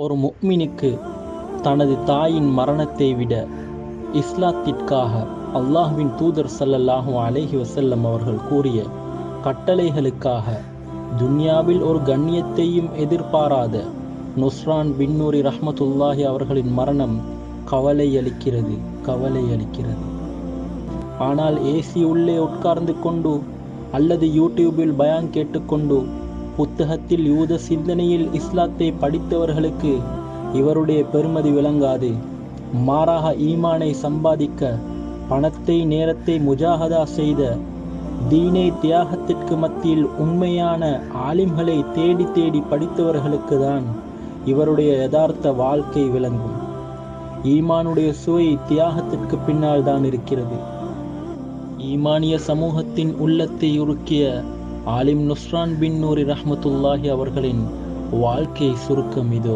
ஒரு முஃமினுக்கு தனது தாயின் மரணத்தை விட இஸ்லாத்திற்காக அல்லாஹ்வின் தூதர் ஸல்லல்லாஹு அலைஹி வஸல்லம் அவர்கள் கூறிய கட்டளைகளுக்காக துன்யாவில் ஒரு கண்ணியத்தையும் எதிர்பாராத நுஸ்ரான் பின்னூரி ரஹ்மத்துல்லாஹி அவர்களின் மரணம் கவலை அளிக்கிறது கவலை அளிக்கிறது ஆனால் ஏசி உள்ளே உட்கார்ந்து கொண்டு அல்லது யூடியூபில் பயான் கேட்டுக்கொண்டு புத்தகத்தில் யூத சிந்தனையில் இஸ்லாத்தை படித்தவர்களுக்கு இவருடைய பெருமதி விளங்காது மாறாக ஈமானை சம்பாதிக்க பணத்தை நேரத்தை முஜாஹதா செய்த தீனை தியாகத்திற்கு மத்தியில் உண்மையான ஆலிம்களை தேடி தேடி படித்தவர்களுக்கு தான் இவருடைய யதார்த்த வாழ்க்கை விளங்கும் ஈமானுடைய சுவை தியாகத்திற்கு பின்னால் தான் இருக்கிறது ஈமானிய சமூகத்தின் உள்ளத்தை உருக்கிய ஆலிம் நுஸ்ரான் பின் நூரி ரஹ்மத்துல்லாஹி அவர்களின் வாழ்க்கை சுருக்கம் இதோ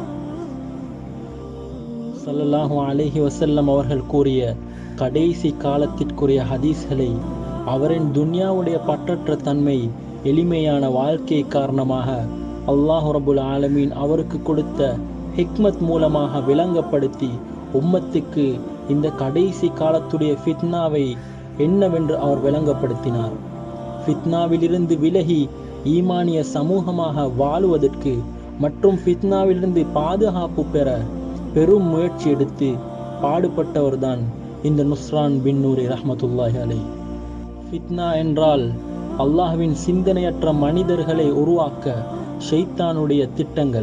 ஸல்லல்லாஹு அலைஹி வஸல்லம் அவர்கள் கூறிய கடைசி காலத்திற்குரிய ஹதீஸ்களை அவரின் துன்யாவுடைய பற்றற்ற தன்மை எளிமையான வாழ்க்கை காரணமாக அல்லாஹ் ரபுல் ஆலமீன் அவருக்கு கொடுத்த ஹிக்மத் மூலமாக விளங்கப்படுத்தி உம்மத்துக்கு இந்த கடைசி காலத்துடைய ஃபித்னாவை என்னவென்று அவர் விளங்கப்படுத்தினார் ஃபித்னாவிலிருந்து விலகி ஈமானிய சமூகமாக வாழுவதற்கு மற்றும் ஃபித்னாவிலிருந்து பாதுகாப்பு பெற பெரும் முயற்சி எடுத்து பாடுபட்டவர்தான் இந்த நுஸ்ரான் பின் நூரி ரஹ்மத்துல்லாஹி அலை ஃபித்னா என்றால் அல்லாஹ்வின் சிந்தனையற்ற மனிதர்களை உருவாக்க ஷைத்தானுடைய திட்டங்கள்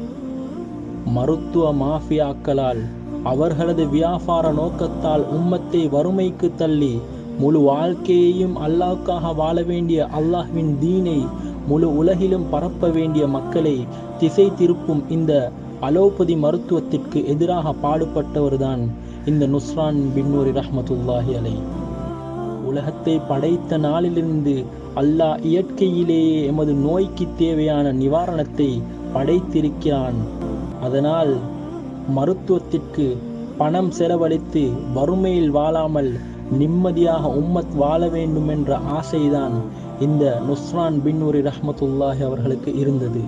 மருத்துவ மாஃபியாக்களால் அவர்களது வியாபார நோக்கத்தால் உம்மத்தை வறுமைக்கு தள்ளி முழு வாழ்க்கையையும் அல்லாஹ்க்காக வாழ வேண்டிய அல்லாஹ்வின் தீனை முழு உலகிலும் பரப்ப வேண்டிய மக்களை திசை திருப்பும் இந்த அலோபதி மருத்துவத்திற்கு எதிராக பாடுபட்டவர்தான் இந்த நுஸ்ரான் பின்னூரி ரஹ்மத்துல்லாஹி அலை உலகத்தை படைத்த நாளிலிருந்து அல்லாஹ் இயற்கையிலேயே எமது நோய்க்கு தேவையான நிவாரணத்தை படைத்திருக்கிறான் அதனால் மருத்துவத்திற்கு பணம் செலவழித்து வறுமையில் வாழாமல் நிம்மதியாக உம்மத் வாழ வேண்டும் என்ற ஆசைதான் இந்த நுஸ்ரான் பின்னூரி ரஹ்மத்துல்லாஹி அவர்களுக்கு இருந்தது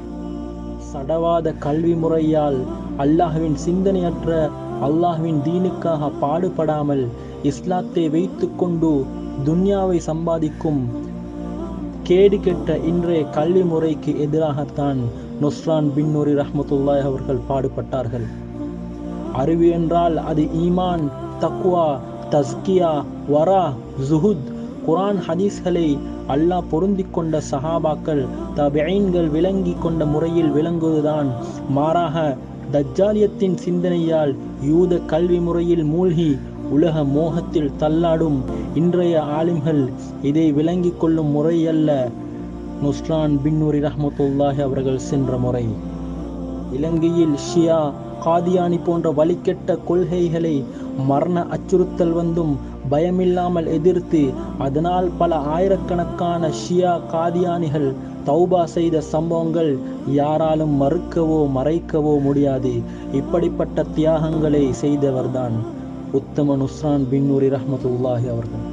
சடவாத கல்வி முறையால் அல்லாஹ்வின் சிந்தனையற்ற அல்லாஹ்வின் தீனுக்காக பாடுபடாமல் இஸ்லாத்தை வைத்துக்கொண்டு துன்யாவை சம்பாதிக்கும் கேடு கெட்ட இன்றைய கல்வி முறைக்கு எதிராகத்தான் நுஸ்ரான் பின்னூரி ரஹ்மத்துல்லாய் அவர்கள் பாடுபட்டார்கள் அறிவு என்றால் அது ஈமான் தக்வா தஸ்கியா வரா ஜுஹுத் குரான் ஹதீஸ்களை அல்லாஹ் பொருந்தி கொண்ட சஹாபாக்கள் தபைன்கள் விளங்கி கொண்ட முறையில் விளங்குவதுதான் மாறாக தஜ்ஜாலியத்தின் சிந்தனையால் யூத கல்வி முறையில் மூழ்கி உலக மோகத்தில் தள்ளாடும் இன்றைய ஆலிம்கள் இதை விளங்கி கொள்ளும் முறையல்ல நுஸ்ரான் பின்னூரி ரஹமத்துல்லாஹி அவர்கள் சென்ற முறை இலங்கையில் ஷியா காதியானி போன்ற வழிகெட்ட கொள்கைகளை மரண அச்சுறுத்தல் வந்தும் பயமில்லாமல் எதிர்த்து அதனால் பல ஆயிரக்கணக்கான ஷியா காதியானிகள் தௌபா செய்த சம்பவங்கள் யாராலும் மறுக்கவோ மறைக்கவோ முடியாது இப்படிப்பட்ட தியாகங்களை செய்தவர்தான் உத்தம நுஸ்ரான் பின்னூரி ரஹமத்துல்லாஹி அவர்கள்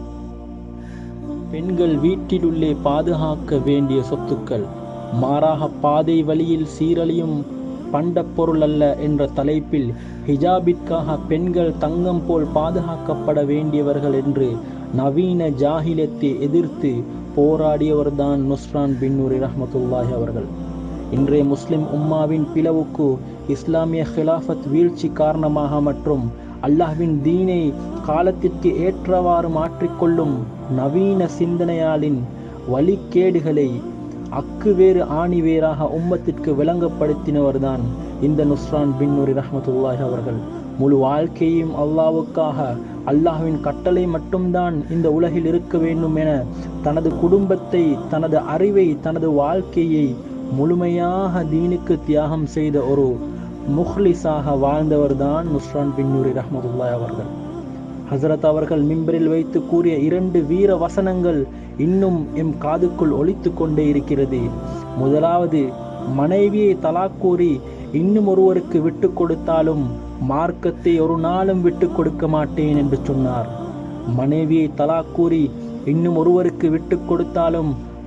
பெண்கள் வீட்டிலுள்ளே பாதுகாக்க வேண்டிய சொத்துக்கள் மாறாக பாதை வழியில் சீரழியும் பண்ட பொருள் அல்ல என்ற தலைப்பில் ஹிஜாபிற்காக பெண்கள் தங்கம் போல் பாதுகாக்கப்பட வேண்டியவர்கள் என்று நவீன ஜாகிலத்தை எதிர்த்து போராடியவர்தான் நுஸ்ரான் பின்னூரி ரஹமத்துல்லாஹி அவர்கள் இன்றைய முஸ்லிம் உம்மாவின் பிளவுக்கு இஸ்லாமிய ஹிலாஃபத் வீழ்ச்சி காரணமாக மற்றும் அல்லாஹ்வின் தீனை காலத்திற்கு ஏற்றவாறு மாற்றிக்கொள்ளும் நவீன சிந்தனையாளின் வழிகேடுகளை அக்கு வேறு ஆணி வேறாக உம்மத்திற்கு விளங்கப்படுத்தினவர்தான் இந்த நுஸ்ரான் பின்னூரி ரஹமத்துல்லாஹி அவர்கள் முழு வாழ்க்கையும் அல்லாவுக்காக அல்லாஹ்வின் கட்டளை மட்டும்தான் இந்த உலகில் இருக்க வேண்டும் என தனது குடும்பத்தை தனது அறிவை தனது வாழ்க்கையை முழுமையாக தீனுக்கு தியாகம் செய்த ஒரு முஹ்லிஸாக வாழ்ந்தவர்தான் நுஸ்ரான் பின்னூரி ரஹமத்துல்லாய் அவர்கள் ஹசரத் அவர்கள் மிம்பரில் வைத்து கூறிய இரண்டு வீர வசனங்கள் இன்னும் எம் காதுக்குள் ஒலித்து கொண்டே இருக்கிறது முதலாவது மனைவியை தலாக் கூறி இன்னும் ஒருவருக்கு விட்டு கொடுத்தாலும் மார்க்கத்தை ஒரு நாளும் விட்டு கொடுக்க மாட்டேன் என்று சொன்னார் மனைவியை தலாக் கூறி இன்னும் ஒருவருக்கு விட்டு கொடுத்தாலும்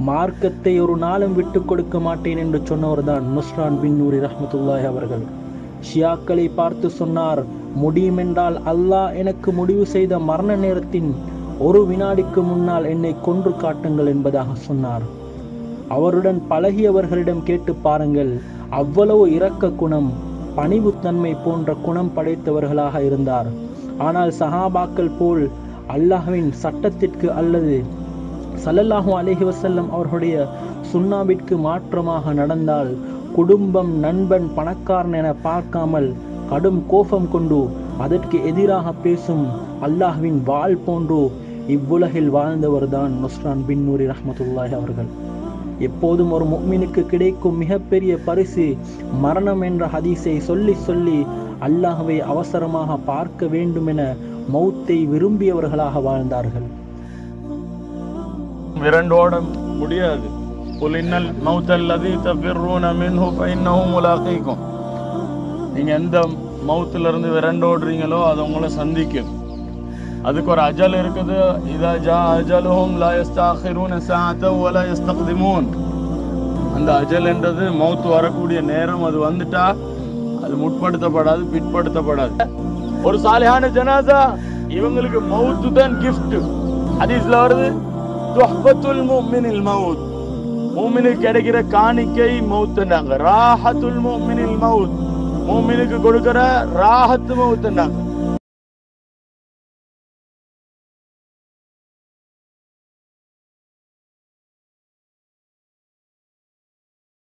மார்க்கத்தை ஒரு நாளும் விட்டு கொடுக்க மாட்டேன் என்று சொன்னவர்தான் நுஸ்ரான் பின் நூரி ரஹ்மத்துல்லாஹி அவர்கள் ஷியாக்களை பார்த்து சொன்னார் முடியுமென்றால் அல்லாஹ் எனக்கு முடிவு செய்த மரண நேரத்தின் ஒரு வினாடிக்கு முன்னால் என்னை கொன்று காட்டுங்கள் என்பதாக சொன்னார் அவருடன் பழகியவர்களிடம் கேட்டு பாருங்கள் அவ்வளவு இரக்க குணம் பணிவுத்தன்மை போன்ற குணம் படைத்தவர்களாக இருந்தார் ஆனால் சஹாபாக்கள் போல் அல்லாஹ்வின் சட்டத்திற்கு அல்லது சல்லல்லாஹு அலைஹி வஸல்லம் அவர்களுடைய சுண்ணாவிற்கு மாற்றமாக நடந்தால் குடும்பம் நண்பன் பணக்காரன் என பார்க்காமல் கடும் கோபம் கொண்டு அதற்கு எதிராக பேசும் அல்லாஹ்வின் வாள் போன்று இவ்வுலகில் வாழ்ந்தவர்தான் நுஸ்ரான் பின் நூரி ரஹ்மத்துல்லாஹி அவர்கள் எப்போதும் ஒரு முக்மினுக்கு கிடைக்கும் மிகப்பெரிய பரிசு மரணம் என்ற ஹதீஸை சொல்லி சொல்லி அல்லாஹ்வை அவசரமாக பார்க்க வேண்டும் என மௌத்தை விரும்பியவர்களாக வாழ்ந்தார்கள் விரண்டோட முடியாது قل إن الموت الذي تفرون منه فإنه ملاقيكم நீங்க எந்த மௌத்துல இருந்து விரண்டோடுறீங்களோ அது உங்களை சந்திக்கும் அதுக்கு ஒரு அஜல் இருக்குது இதா ஜா அஜலுஹும் லா யஸ்தாখিরুன சாஅத்தன் வலா யஸ்தக்திமூன் அந்த அஜல் என்றது மௌத் வரக்கூடிய நேரம் அது வந்துட்டா அது முற்படுத்தப்படாது பிற்படுத்தப்படாது ஒரு சாலிஹான ஜனாசா இவங்களுக்கு மௌத்து தான் கிஃப்ட் ஹதீஸ்ல வருது துஹ்பத்துல் முஃமினில் மவுத் மூமினுக்கு கிடைக்கிற காணிக்கை மவுத்துனாங்க ராஹத்துல் முஃமினில் மவுத் மூமினுக்கு கொடுக்கிற ராஹத்து மவுத்துனாங்க